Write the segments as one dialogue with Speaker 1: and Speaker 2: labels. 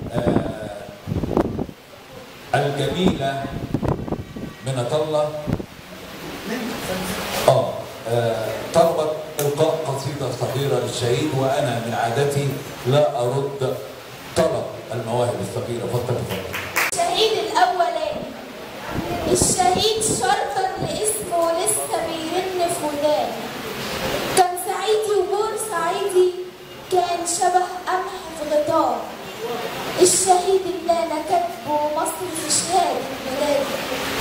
Speaker 1: آه الجميلة من الله آه آه، طلبت إلقاء قصيدة صغيرة للشهيد وأنا من عادتي لا أرد طلب المواهب الصغيرة فضل فضل
Speaker 2: الشهيد الأولاني الشهيد شرطا لاسمه لسه بيرن في وداني كان صعيدي وبور صعيدي كان شبه قمح في غطاء الشهيد اللي أنا كاتبه مصر في شهادة ميلادي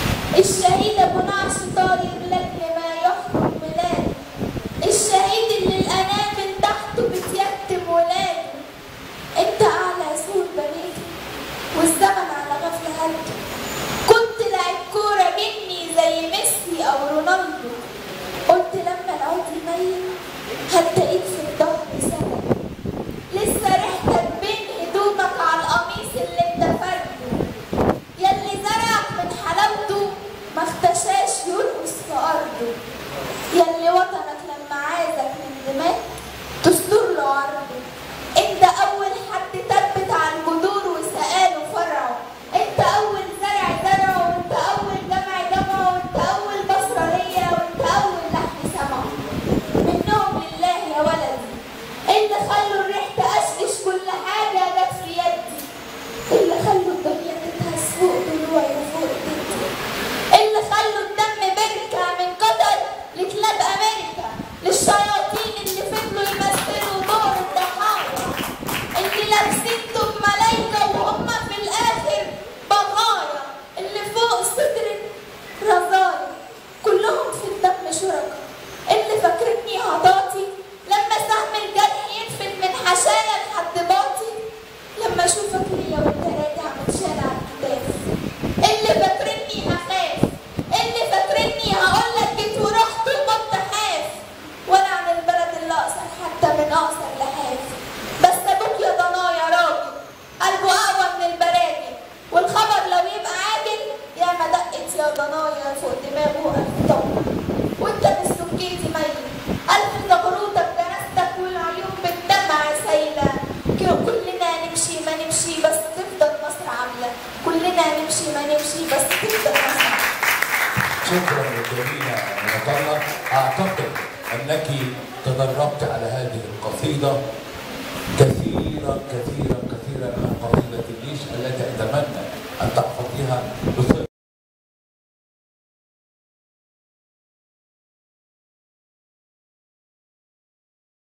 Speaker 2: الشهيد أبو نعش طاير لأجل ما يحكم ميلادي الشهيد اللي الأنام من تحته بتيتم ولاده انت أعلى سور بنيته والزمن على غفلة هده كنت لعب كورة جني زي ميسي أو رونالدو قلت لما العود يميل هتلاقيك في الظهر سنة لسه ريحتك بين هدومك على القميص اللي انت فرده ياللي زرعك من حلاوته ما اختشاش يرقص في أرضه ياللي وطنك لما عايزك من دماغ تستر له عرضه انت أول حد تبت على الجذور وسقاله فرعه انت أول زرع زرعه وانت أول جمع جمعه وانت أول بصرة ليا وانت أول لحن سمعه منهم لله يا ولدي اللي خلوا الريح تقشقش كل حاجة جت في يدي اللي خلوا الدنيا تتهز فوق ضلوعي وفوق ايدي اللي خلوا الدم بركة من قطر لكلاب أمريكا للشياطين اللي فضلوا يمثلوا دور الضحايا اللي لابسين توب ملايكة وهم في الآخر بغايا اللي فوق صدر رزايا كلهم في الدم شركاء اللي فاكرني هضاتي لما سهم الجرح ينفد من حشايا لحد باطي لما اشوفك ليا وانت راجع متشال على الكتاف اللي فاكرني هخاف اللي فاكرني هقولك جيت ورحت وكنت حاف وانا عن البلد اللي اقصر حتى من اقصر لحاف بس ابوك يا ضنايا راجل قلبه اقوى من البراجل والخبر لو يبقى عاجل يا ما دقت يا ضنايا فوق دماغه الف طبق وانت من سكيتي ميت الف زغروطه بجنازتك والعيون بالدمع سايله ك- كلنا نمشي ما نمشي بس تفضل مصر عامله كلنا نمشي ما نمشي بس تفضل مصر عامله
Speaker 1: شكرا للجميلة من الله أعتقد أنك تدربت على هذه القصيدة كثيرا كثيرا كثيرا من قصيدة النيش التي أتمنى أن تحفظيها بصدق